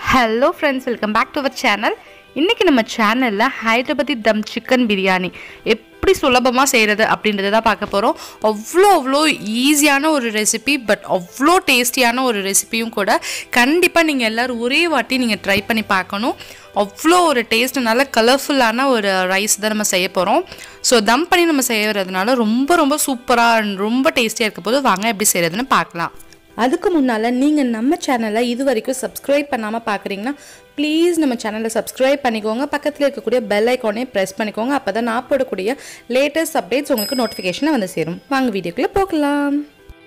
hello friends welcome back to our channel இன்றைக்கி நம்ம சேனலில் ஹைதராபாதி தம் சிக்கன் பிரியாணி எப்படி சுலபமாக செய்கிறது அப்படின்றத தான் பார்க்க போகிறோம் அவ்வளோ அவ்வளோ ஈஸியான ஒரு ரெசிபி பட் அவ்வளோ டேஸ்டியான ஒரு ரெசிபியும் கூட கண்டிப்பாக நீங்கள் எல்லோரும் ஒரே வாட்டி நீங்கள் ட்ரை பண்ணி பார்க்கணும் அவ்வளோ ஒரு டேஸ்ட் நல்ல கலர்ஃபுல்லான ஒரு ரைஸ் தான் நம்ம செய்ய போகிறோம் ஸோ தம் பண்ணி நம்ம செய்கிறதுனால ரொம்ப ரொம்ப சூப்பராக ரொம்ப டேஸ்டியாக இருக்க போது வாங்க எப்படி செய்கிறதுன்னு பார்க்கலாம் அதுக்கு முன்னால் நீங்கள் நம்ம சேனலை இது வரைக்கும் சப்ஸ்கிரைப் பண்ணாமல் பார்க்குறீங்கன்னா ப்ளீஸ் நம்ம சேனலை சப்ஸ்கிரைப் பண்ணிக்கோங்க பக்கத்தில் இருக்கக்கூடிய பெல் ஐக்கானே ப்ரெஸ் பண்ணிக்கோங்க அப்போ தான் நான் போடக்கூடிய லேட்டஸ்ட் அப்டேட்ஸ் உங்களுக்கு நோட்டிஃபிகேஷனை வந்து சேரும் வாங்க வீடியோக்குள்ளே போகலாம்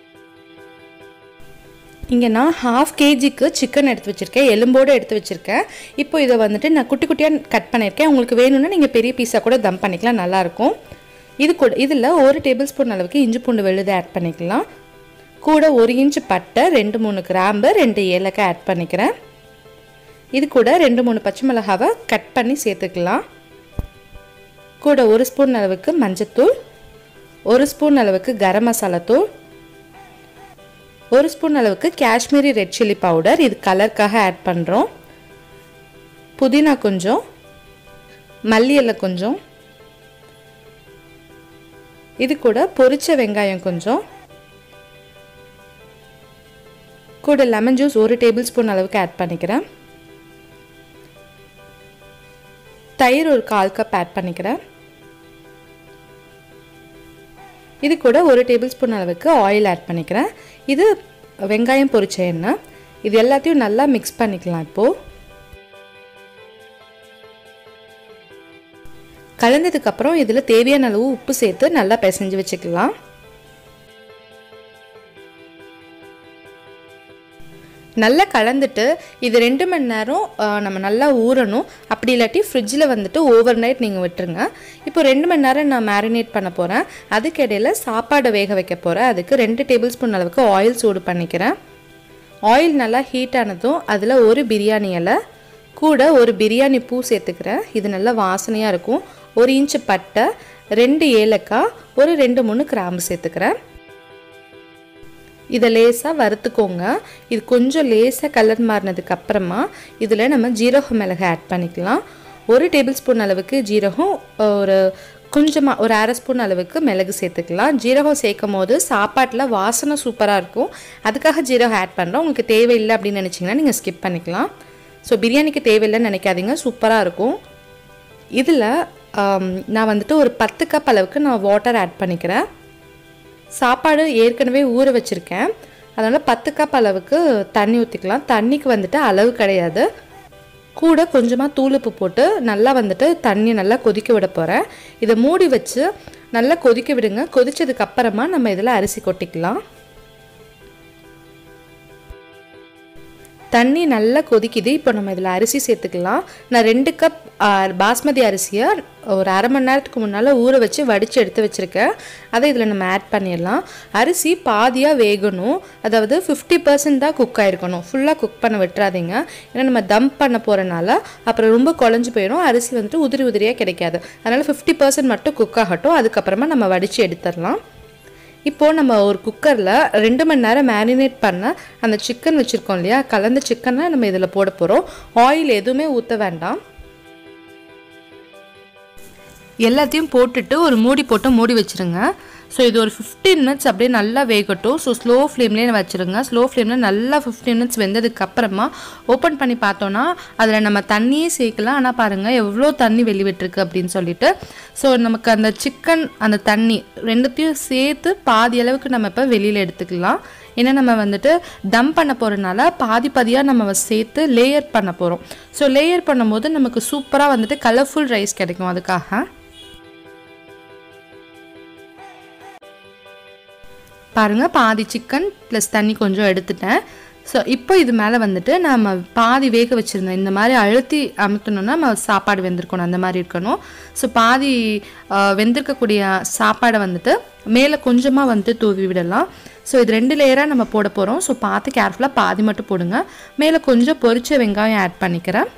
இங்கே நான் ஹாஃப் கேஜிக்கு சிக்கன் எடுத்து வச்சுருக்கேன் எலும்போடு எடுத்து வச்சுருக்கேன் இப்போ இதை வந்துட்டு நான் குட்டி குட்டியாக கட் பண்ணியிருக்கேன் உங்களுக்கு வேணும்னா நீங்கள் பெரிய பீஸாக கூட தம் பண்ணிக்கலாம் நல்லாயிருக்கும் இது கூட இதில் ஒரு டேபிள் ஸ்பூன் அளவுக்கு இஞ்சி பூண்டு விழுது ஆட் பண்ணிக்கலாம் கூட ஒரு இன்ச்சு பட்டை ரெண்டு மூணு கிராம்பு ரெண்டு ஏலக்காய் ஆட் பண்ணிக்கிறேன் இது கூட ரெண்டு மூணு பச்சை மிளகாவை கட் பண்ணி சேர்த்துக்கலாம் கூட ஒரு ஸ்பூன் அளவுக்கு மஞ்சத்தூள் ஒரு ஸ்பூன் அளவுக்கு கரம் மசாலா தூள் ஒரு ஸ்பூன் அளவுக்கு காஷ்மீரி ரெட் சில்லி பவுடர் இது கலருக்காக ஆட் பண்ணுறோம் புதினா கொஞ்சம் மல்லி இலை கொஞ்சம் இது கூட பொரிச்ச வெங்காயம் கொஞ்சம் கூட லெமன் ஜூஸ் ஒரு டேபிள் ஸ்பூன் அளவுக்கு ஆட் பண்ணிக்கிறேன் தயிர் ஒரு கால் கப் ஆட் பண்ணிக்கிறேன் இது கூட ஒரு டேபிள் ஸ்பூன் அளவுக்கு ஆயில் ஆட் பண்ணிக்கிறேன் இது வெங்காயம் பொரிச்ச எண்ணெய் இது எல்லாத்தையும் நல்லா மிக்ஸ் பண்ணிக்கலாம் இப்போது கலந்ததுக்கப்புறம் இதில் தேவையான அளவு உப்பு சேர்த்து நல்லா பிசைஞ்சு வச்சுக்கலாம் நல்லா கலந்துட்டு இது ரெண்டு மணி நேரம் நம்ம நல்லா ஊறணும் அப்படி இல்லாட்டி ஃப்ரிட்ஜில் வந்துட்டு ஓவர் நைட் நீங்கள் விட்டுருங்க இப்போ ரெண்டு மணி நேரம் நான் மேரினேட் பண்ண போகிறேன் அதுக்கு இடையில சாப்பாடை வேக வைக்க போகிறேன் அதுக்கு ரெண்டு டேபிள் ஸ்பூன் அளவுக்கு ஆயில் சூடு பண்ணிக்கிறேன் ஆயில் நல்லா ஹீட் ஆனதும் அதில் ஒரு பிரியாணி இலை கூட ஒரு பிரியாணி பூ சேர்த்துக்கிறேன் இது நல்லா வாசனையாக இருக்கும் ஒரு இன்ச்சு பட்டை ரெண்டு ஏலக்காய் ஒரு ரெண்டு மூணு கிராம்பு சேர்த்துக்கிறேன் இதை லேசாக வறுத்துக்கோங்க இது கொஞ்சம் லேசாக கலர் மாறினதுக்கு அப்புறமா இதில் நம்ம ஜீரகம் மிளகு ஆட் பண்ணிக்கலாம் ஒரு டேபிள் ஸ்பூன் அளவுக்கு ஜீரகம் ஒரு கொஞ்சமாக ஒரு அரை ஸ்பூன் அளவுக்கு மிளகு சேர்த்துக்கலாம் ஜீரகம் சேர்க்கும் போது சாப்பாட்டில் வாசனை சூப்பராக இருக்கும் அதுக்காக ஜீரகம் ஆட் பண்ணுறோம் உங்களுக்கு தேவையில்லை அப்படின்னு நினச்சிங்கன்னா நீங்கள் ஸ்கிப் பண்ணிக்கலாம் ஸோ பிரியாணிக்கு தேவையில்லைன்னு நினைக்காதீங்க சூப்பராக இருக்கும் இதில் நான் வந்துட்டு ஒரு பத்து கப் அளவுக்கு நான் வாட்டர் ஆட் பண்ணிக்கிறேன் சாப்பாடு ஏற்கனவே ஊற வச்சுருக்கேன் அதனால் பத்து கப் அளவுக்கு தண்ணி ஊற்றிக்கலாம் தண்ணிக்கு வந்துட்டு அளவு கிடையாது கூட கொஞ்சமாக தூளுப்பு போட்டு நல்லா வந்துட்டு தண்ணி நல்லா கொதிக்க விட போகிறேன் இதை மூடி வச்சு நல்லா கொதிக்க விடுங்க கொதிச்சதுக்கு அப்புறமா நம்ம இதில் அரிசி கொட்டிக்கலாம் தண்ணி நல்லா கொதிக்குது இப்போ நம்ம இதில் அரிசி சேர்த்துக்கலாம் நான் ரெண்டு கப் பாஸ்மதி அரிசியை ஒரு அரை மணி நேரத்துக்கு முன்னால் ஊற வச்சு வடித்து எடுத்து வச்சுருக்கேன் அதை இதில் நம்ம ஆட் பண்ணிடலாம் அரிசி பாதியாக வேகணும் அதாவது ஃபிஃப்டி பர்சன்ட் தான் குக் ஆகிருக்கணும் ஃபுல்லாக குக் பண்ண விட்டுறாதீங்க ஏன்னா நம்ம தம் பண்ண போகிறனால அப்புறம் ரொம்ப குழஞ்சி போயிடும் அரிசி வந்துட்டு உதிரி உதிரியாக கிடைக்காது அதனால் ஃபிஃப்டி பர்சன்ட் மட்டும் குக் ஆகட்டும் அதுக்கப்புறமா நம்ம வடித்து எடுத்துடலாம் இப்போது நம்ம ஒரு குக்கரில் ரெண்டு மணி நேரம் மேரினேட் பண்ண அந்த சிக்கன் வச்சுருக்கோம் இல்லையா கலந்த சிக்கனை நம்ம இதில் போட போகிறோம் ஆயில் எதுவுமே ஊற்ற வேண்டாம் எல்லாத்தையும் போட்டுட்டு ஒரு மூடி போட்டு மூடி வச்சுருங்க ஸோ இது ஒரு ஃபிஃப்டீன் மினிட்ஸ் அப்படியே நல்லா வேகட்டும் ஸோ ஸ்லோ ஃப்ளேம்லேயே வச்சுருங்க ஸ்லோ ஃப்ளேமில் நல்லா ஃபிஃப்டீன் மினிட்ஸ் வெந்ததுக்கு அப்புறமா ஓப்பன் பண்ணி பார்த்தோன்னா அதில் நம்ம தண்ணியே சேர்க்கலாம் ஆனால் பாருங்கள் எவ்வளோ தண்ணி வெளிவிட்டுருக்கு அப்படின்னு சொல்லிட்டு ஸோ நமக்கு அந்த சிக்கன் அந்த தண்ணி ரெண்டுத்தையும் சேர்த்து பாதி அளவுக்கு நம்ம இப்போ வெளியில் எடுத்துக்கலாம் ஏன்னா நம்ம வந்துட்டு தம் பண்ண போகிறனால பாதி பாதியாக நம்ம சேர்த்து லேயர் பண்ண போகிறோம் ஸோ லேயர் பண்ணும்போது நமக்கு சூப்பராக வந்துட்டு கலர்ஃபுல் ரைஸ் கிடைக்கும் அதுக்காக பாருங்கள் பாதி சிக்கன் ப்ளஸ் தண்ணி கொஞ்சம் எடுத்துட்டேன் ஸோ இப்போ இது மேலே வந்துட்டு நம்ம பாதி வேக வச்சுருந்தோம் இந்த மாதிரி அழுத்தி அமுத்தணும்னா நம்ம சாப்பாடு வெந்திருக்கணும் அந்த மாதிரி இருக்கணும் ஸோ பாதி வெந்திருக்கக்கூடிய சாப்பாடை வந்துட்டு மேலே கொஞ்சமாக வந்துட்டு தூவி விடலாம் ஸோ இது ரெண்டு லேயராக நம்ம போட போகிறோம் ஸோ பார்த்து கேர்ஃபுல்லாக பாதி மட்டும் போடுங்க மேலே கொஞ்சம் பொரிச்ச வெங்காயம் ஆட் பண்ணிக்கிறேன்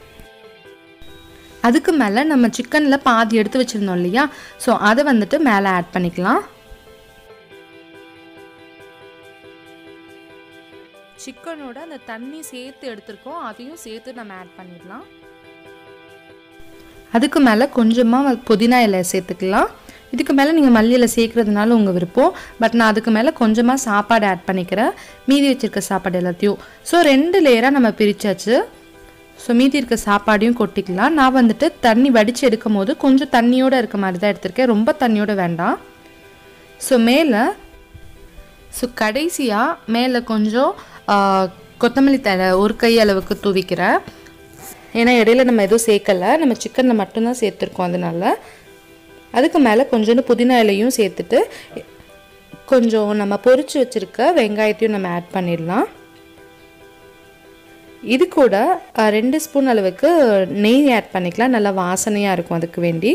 அதுக்கு மேலே நம்ம சிக்கனில் பாதி எடுத்து வச்சுருந்தோம் இல்லையா ஸோ அதை வந்துட்டு மேலே ஆட் பண்ணிக்கலாம் சிக்கனோட அந்த தண்ணி சேர்த்து எடுத்திருக்கோம் அதையும் சேர்த்து நம்ம ஆட் பண்ணிடலாம் அதுக்கு மேலே கொஞ்சமாக புதினா இலை சேர்த்துக்கலாம் இதுக்கு மேலே நீங்கள் மல்லி இலை சேர்க்குறதுனால உங்கள் விருப்பம் பட் நான் அதுக்கு மேலே கொஞ்சமாக சாப்பாடு ஆட் பண்ணிக்கிறேன் மீதி வச்சுருக்க சாப்பாடு எல்லாத்தையும் ஸோ ரெண்டு லேயராக நம்ம பிரித்தாச்சு ஸோ மீதி இருக்க சாப்பாடையும் கொட்டிக்கலாம் நான் வந்துட்டு தண்ணி வடித்து எடுக்கும் போது கொஞ்சம் தண்ணியோடு இருக்க மாதிரி தான் எடுத்திருக்கேன் ரொம்ப தண்ணியோட வேண்டாம் ஸோ மேலே ஸோ கடைசியாக மேலே கொஞ்சம் ஆ, கொத்தமல்லி தழை ஒரு கை அளவுக்கு தூவிக்கிறேன் ஏன்னா இடையில நம்ம எதுவும் சேர்க்கலை நம்ம சிக்கனில் மட்டும்தான் சேர்த்துருக்கோம் அதனால அதுக்கு மேலே கொஞ்சோண்டு புதினா இலையும் சேர்த்துட்டு கொஞ்சம் நம்ம பொரிச்சு வச்சுருக்க வெங்காயத்தையும் நம்ம ஆட் பண்ணிடலாம் இது கூட ஆ, ரெண்டு ஸ்பூன் அளவுக்கு நெய் ஆட் பண்ணிக்கலாம் நல்லா வாசனையாக இருக்கும் அதுக்கு வேண்டி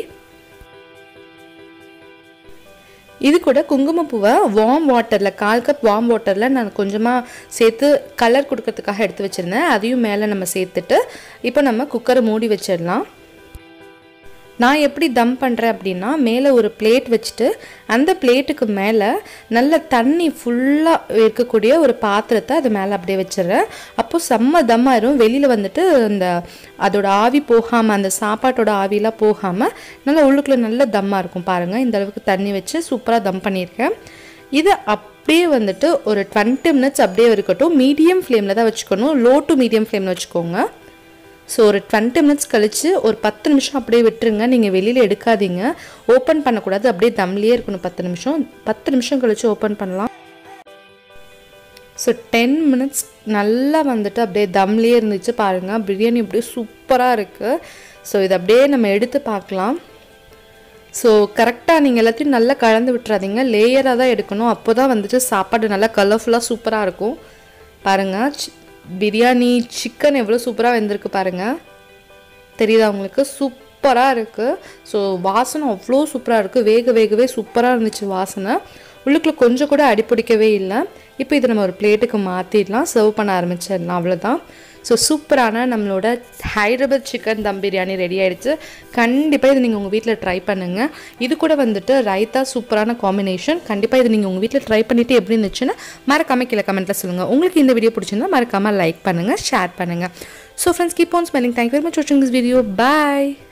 இது கூட குங்குமப்பூவை வார்ம் வாட்டரில் கால் கப் வார்ம் வாட்டரில் நான் கொஞ்சமாக சேர்த்து கலர் கொடுக்கறதுக்காக எடுத்து வச்சுருந்தேன் அதையும் மேலே நம்ம சேர்த்துட்டு இப்போ நம்ம குக்கரை மூடி வச்சிடலாம் நான் எப்படி தம் பண்ணுறேன் அப்படின்னா மேலே ஒரு பிளேட் வச்சுட்டு அந்த பிளேட்டுக்கு மேலே நல்ல தண்ணி ஃபுல்லாக இருக்கக்கூடிய ஒரு பாத்திரத்தை அது மேலே அப்படியே வச்சிடுறேன் அப்போ செம்ம தம் ஆயிரும் வெளியில் வந்துட்டு அந்த அதோட ஆவி போகாமல் அந்த சாப்பாட்டோட ஆவிலாம் போகாமல் நல்லா உள்ளுக்குள்ளே நல்ல தம்மாக இருக்கும் பாருங்கள் இந்த அளவுக்கு தண்ணி வச்சு சூப்பராக தம் பண்ணியிருக்கேன் இது அப்படியே வந்துட்டு ஒரு டுவெண்ட்டி மினிட்ஸ் அப்படியே இருக்கட்டும் மீடியம் ஃப்ளேமில் தான் வச்சுக்கணும் லோ டு மீடியம் ஃப்ளேமில் வச்சுக்கோங்க ஸோ ஒரு டுவெண்ட்டி மினிட்ஸ் கழித்து ஒரு பத்து நிமிஷம் அப்படியே விட்டுருங்க நீங்கள் வெளியில் எடுக்காதீங்க ஓப்பன் பண்ணக்கூடாது அப்படியே தம்லேயே இருக்கணும் பத்து நிமிஷம் பத்து நிமிஷம் கழித்து ஓப்பன் பண்ணலாம் ஸோ டென் மினிட்ஸ் நல்லா வந்துட்டு அப்படியே தம்லேயே இருந்துச்சு பாருங்கள் பிரியாணி அப்படியே சூப்பராக இருக்குது ஸோ இதை அப்படியே நம்ம எடுத்து பார்க்கலாம் ஸோ கரெக்டாக நீங்கள் எல்லாத்தையும் நல்லா கலந்து விட்டுறாதீங்க லேயராக தான் எடுக்கணும் அப்போ தான் வந்துட்டு சாப்பாடு நல்லா கலர்ஃபுல்லாக சூப்பராக இருக்கும் பாருங்கள் சி- பிரியாணி சிக்கன் எவ்வளோ சூப்பராக வெந்திருக்கு பாருங்கள் தெரியுதா உங்களுக்கு சூப்பராக இருக்குது ஸோ வாசனை அவ்வளோ சூப்பராக இருக்குது வேக வேகவே சூப்பராக இருந்துச்சு வாசனை உள்ளுக்குள்ளே கொஞ்சம் கூட அடிப்பிடிக்கவே இல்லை இப்போ இதை நம்ம ஒரு பிளேட்டுக்கு மாற்றிடலாம் சர்வ் பண்ண ஆரம்பிச்சிடலாம் அவ்வளோதான் ஸோ சூப்பரான நம்மளோட ஹைதராபாத் சிக்கன் தம் பிரியாணி ரெடி ஆயிடுச்சு கண்டிப்பாக இது நீங்கள் உங்கள் வீட்டில் ட்ரை பண்ணுங்கள் இது கூட வந்துட்டு ரைத்தா சூப்பரான காம்பினேஷன் கண்டிப்பாக இது நீங்கள் உங்கள் வீட்டில் ட்ரை பண்ணிவிட்டு எப்படி இருந்துச்சுன்னா மறக்காம கீழே கமெண்ட்டில் சொல்லுங்கள் உங்களுக்கு இந்த வீடியோ பிடிச்சிருந்தா மறக்காமல் லைக் பண்ணுங்கள் ஷேர் பண்ணுங்கள் so friends keep on smelling thank very much வாட்சிங் திஸ் வீடியோ பாய்